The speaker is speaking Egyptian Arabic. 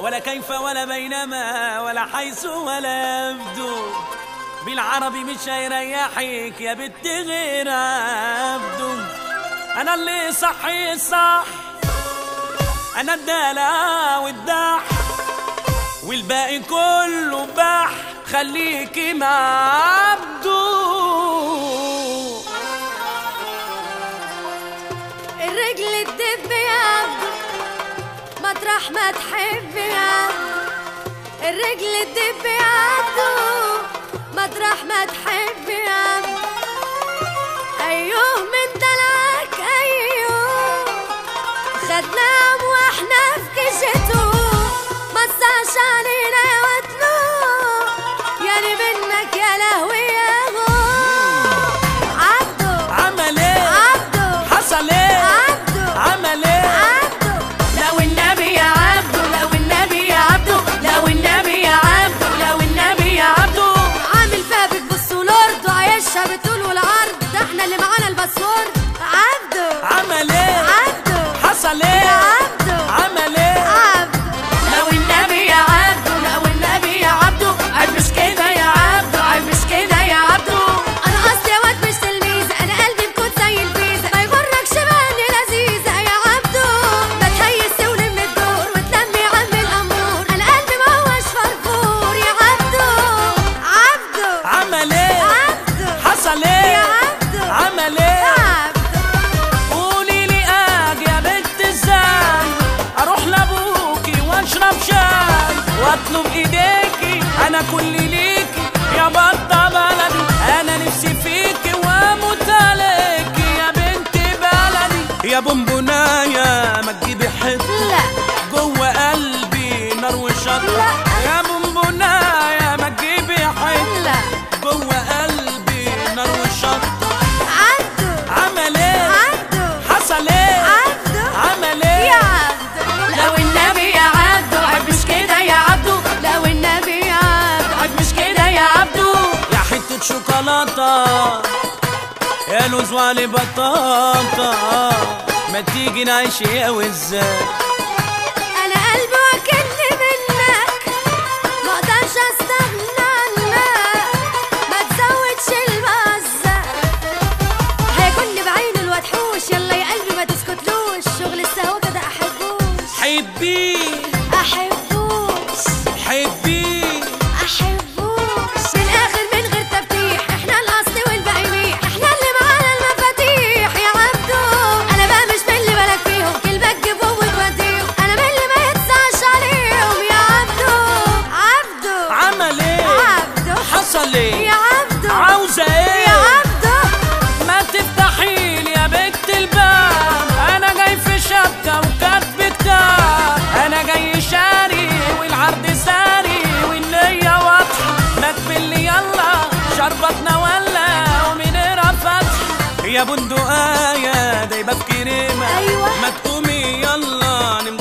ولا كيف ولا بينما ولا حيث ولا يبدو بالعربي مش هيريحك يا بنت غير عبده انا اللي صحي صح انا الدلع والدح والباقي كله بح خليكي مع عبده الرجل تدب يا عبدو مطرح ما تحب يا عبدو الرجل تدب يا عبدو مطرح ما تحب يا عبدو ايوه من دلعك ايوه خدناه واحنا في كشته ما تصعش علينا يا وطنو يعني منك يا لهوي يا هو عبدو عمل ايه عبدو حصل ايه عبدو عمل ايه عبدو لو النبي يا عبده لو النبي يا عبده لو النبي يا عبده لو النبي يا عبده عامل فيها بتبص ولورد وعايشها بطول والعرض ده احنا اللي معانا الباسورد عبدو عمل ايه عبدو حصل يا ايه عبدو عمل ايه عبدو لو النبي يا عبده لو النبي يا عبده عيب مش كده يا عبده عيب مش كده يا عبده انا اصلي واد مش تلميذ انا قلبي مكون زي الفيزا ما يغركش باني لذيذه يا عبدو ما تهيس ولم الدور وتلمي يا عم الامور انا قلبي ما هوش فرفور يا عبدو عبدو عمل ايه عبدو حصل يا ايه عبدو عمل ايه عبدو قولي لي اجي يا بنت ازاي اروح لابوكي واشرب شاي واطلب ايديكي انا كل ليكي يا بطه بلدي انا نفسي فيكي واموت عليكي يا بنت بلدي يا بونبونايه ما تجيبي حته لا جوه قلبي نار وشط لا. يا بونبونايه ما تجيبي حته لا جوه قلبي نار وشط عبدو عمل ايه عبدو حصل ايه عبدو عمل يا ايه عبدو لو النبي يا عبدو عيب مش كده يا عبدو لو النبي يا عبدو عيب مش كده يا عبدو يا حتة شوكولاتة يا لوز وعلي بطاطا ما تيجي نعيش يا وزاي انا قلبي واكلني منك ما اقدرش استغنى عنك ما تزودش المزة هيكون بعين الوحوش يلا يا قلبي ما تسكتلوش شغل السهوة كده احبوش حبيه احبوش حبيه احبوش من الاخر من غير تفتيح احنا الاصل والباقي ميح احنا اللي معانا المفاتيح يا عبدو انا بقى مش من اللي بالك فيهم كلمة تجيبهم وتوديهم انا من اللي ما يتسعش عليهم يا عبدو عبدو عمل ايه عبدو حصل يا ايه عبدو عاوزة يا ايه عبدو ما تفتحيلي يا بنت الباب انا جاي في شبكة وكاتب كتاب انا جاي شاري والعرض ساري والنية واضحة ما تبلي يلا شربتنا ولا ومنيرة فتح يا بندقاية دايبة في كريمة أيوة. ما تقومي يلا نمضي